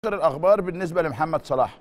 اخر الاخبار بالنسبه لمحمد صلاح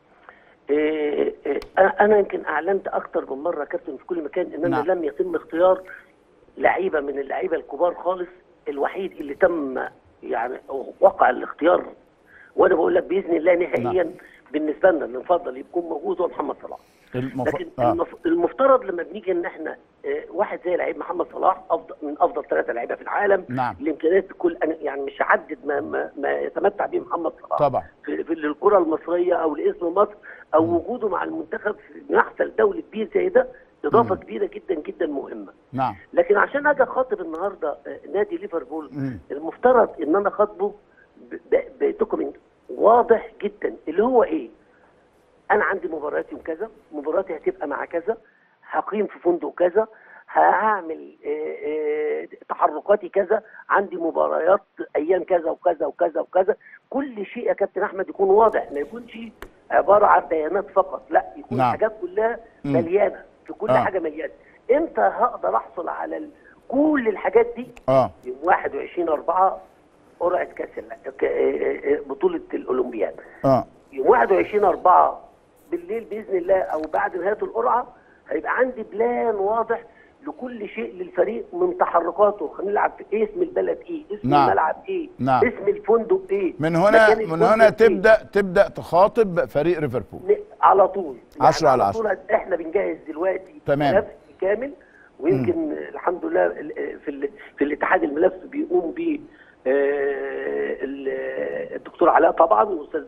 إيه إيه انا يمكن اعلنت اكتر من مره كابتن في كل مكان ان انا نعم. لم يتم اختيار لعيبه من اللعيبه الكبار خالص الوحيد اللي تم يعني وقع الاختيار وانا بقول لك باذن الله نهائيا نعم. بالنسبه لنا اللي نفضل يكون موجود هو محمد صلاح المف... لكن آه. المف- المفترض لما بنيجي ان احنا آه، واحد زي لعيب محمد صلاح افضل من افضل ثلاثه لعيبه في العالم نعم. الامكانيات كل أنا يعني مش هعدد ما, ما, ما يتمتع به محمد صلاح طبعا في, في الكره المصريه او لاسم مصر او وجوده مع المنتخب في محفل دولي كبير زي ده اضافه مم. كبيره جدا جدا مهمه نعم لكن عشان اجي اخاطب النهارده آه، نادي ليفربول مم. المفترض ان انا اخاطبه ب- ب- بدوكيمنت واضح جدا اللي هو ايه انا عندي مباريات يوم كذا مباراتي هتبقى مع كذا هقيم في فندق كذا هعمل آه، آه، تحركاتي كذا عندي مباريات ايام كذا وكذا وكذا وكذا كل شيء يا كابتن احمد يكون واضح ما يكونش عباره عن بيانات فقط لا يكون نعم. حاجات كلها مم. مليانه في كل آه. حاجه مليانه امتى هقدر احصل على ال- كل الحاجات دي اه يوم 21 4 قرعه كاس الع- ك- آه، آه، بطوله الاولمبياد اه يوم 21 4 بالليل باذن الله او بعد نهايه القرعه هيبقى عندي بلان واضح لكل شيء للفريق من تحركاته هنلعب في ايه اسم البلد ايه اسم نعم. الملعب ايه نعم. اسم الفندق ايه من هنا مكان من الفندق هنا إيه؟ تبدا تبدا تخاطب فريق ليفربول ن- على طول عشرة على على طول احنا بنجهز دلوقتي تمام. ملف كامل ويمكن الحمد لله ال- في ال- في الاتحاد الملف بيقوم به آه، ال- الدكتور علاء طبعا والاستاذ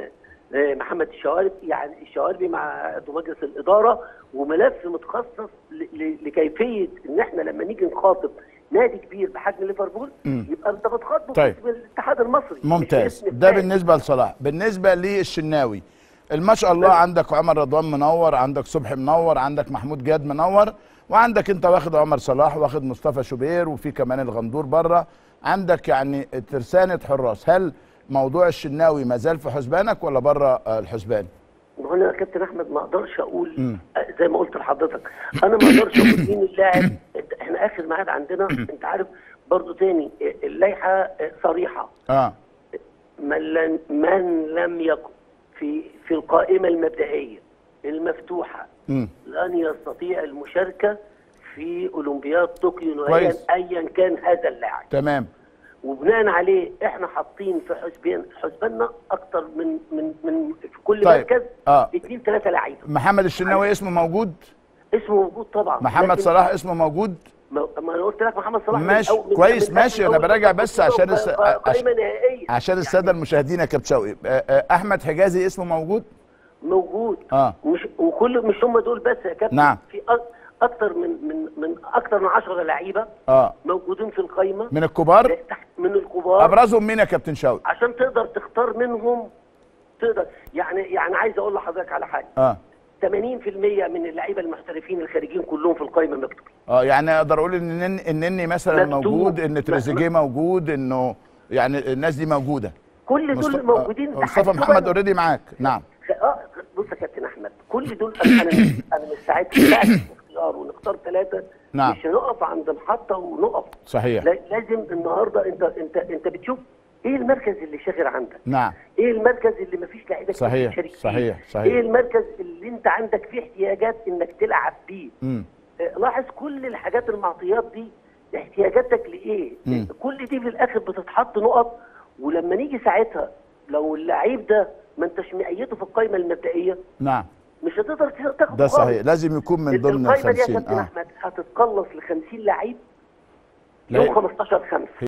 آه، محمد الشوارب يعني الشواربي مع عضو مجلس الاداره وملف متخصص ل- ل- لكيفيه ان احنا لما نيجي نخاطب نادي كبير بحجم ليفربول مم. يبقى انت بتخاطبه طيب. باسم الاتحاد المصري مش ممتاز باسم ده فلان. بالنسبه لصلاح بالنسبه للشناوي ما شاء الله عندك عمر رضوان منور عندك صبحي منور عندك محمود جاد منور وعندك انت واخد عمر صلاح واخد مصطفى شوبير وفي كمان الغندور بره عندك يعني ترسانه حراس هل موضوع الشناوي ما زال في حسبانك ولا بره آه، الحسبان ما هو انا يا كابتن احمد ما اقدرش اقول مم. آه، زي ما قلت لحضرتك انا ما اقدرش اقول مين اللاعب إنت- احنا اخر ميعاد عندنا انت عارف برضو تاني آه، اللائحه آه، صريحه اه من لم من لم يكن في في القائمه المبدئيه المفتوحه امم لن يستطيع المشاركه في اولمبياد طوكيو كويس. نهائيا ايا كان هذا اللاعب تمام وبناء عليه احنا حاطين في حسبان حسباننا اكتر من من من في كل طيب. مركز اه اثنين ثلاثه لعيبه محمد الشناوي اسمه موجود اسمه موجود طبعا محمد لكن صلاح اسمه موجود ما ما انا قلت لك محمد صلاح من ماشي، أول- من- كويس، من ماشي، أول أنا براجع أول بس عشان الس- ق- قائمه نهائيه عشان الساده المشاهدين يا كابتن شوقي آه، آه، احمد حجازي اسمه موجود موجود اه مش وكل مش هم دول بس يا كابتن نعم. في أ- اكتر من من من اكتر من 10 لعيبه اه موجودين في القائمه من الكبار تحت من الكبار ابرزهم مين يا كابتن شوقي عشان تقدر تختار منهم تقدر يعني يعني عايز اقول لحضرتك على حاجه اه 80% من اللعيبه المحترفين الخارجين كلهم في القائمه مكتوبين اه يعني اقدر اقول ان نن- ان اني مثلا مكتوب. موجود ان تريزيجيه موجود انه يعني الناس دي موجوده كل مصط- دول موجودين آه، مصطفى تحت محمد سبب- اوريدي معاك نعم اه بص يا كابتن احمد كل دول انا انا مش- انا مش ساعات ساعات اختيار ونختار ثلاثه نعم. مش هنقف عند محطه ونقف صحيح لا- لازم النهارده انت انت انت بتشوف ايه المركز اللي شاغر عندك نعم ايه المركز اللي مفيش لعيبه كتير صحيح، بتشارك فيه؟ صحيح، صحيح. ايه المركز اللي انت عندك فيه احتياجات انك تلعب بيه امم آه، لاحظ كل الحاجات المعطيات دي احتياجاتك لايه مم. كل دي في الاخر بتتحط نقط ولما نيجي ساعتها لو اللعيب ده ما انتش مقيده في القائمه المبدئيه نعم مش هتقدر تاخده ده خالص. صحيح لازم يكون من ضمن القائمه دي يا الخمسين كابتن اه احمد هتتقلص ل 50 لعيب لا- يوم 15 5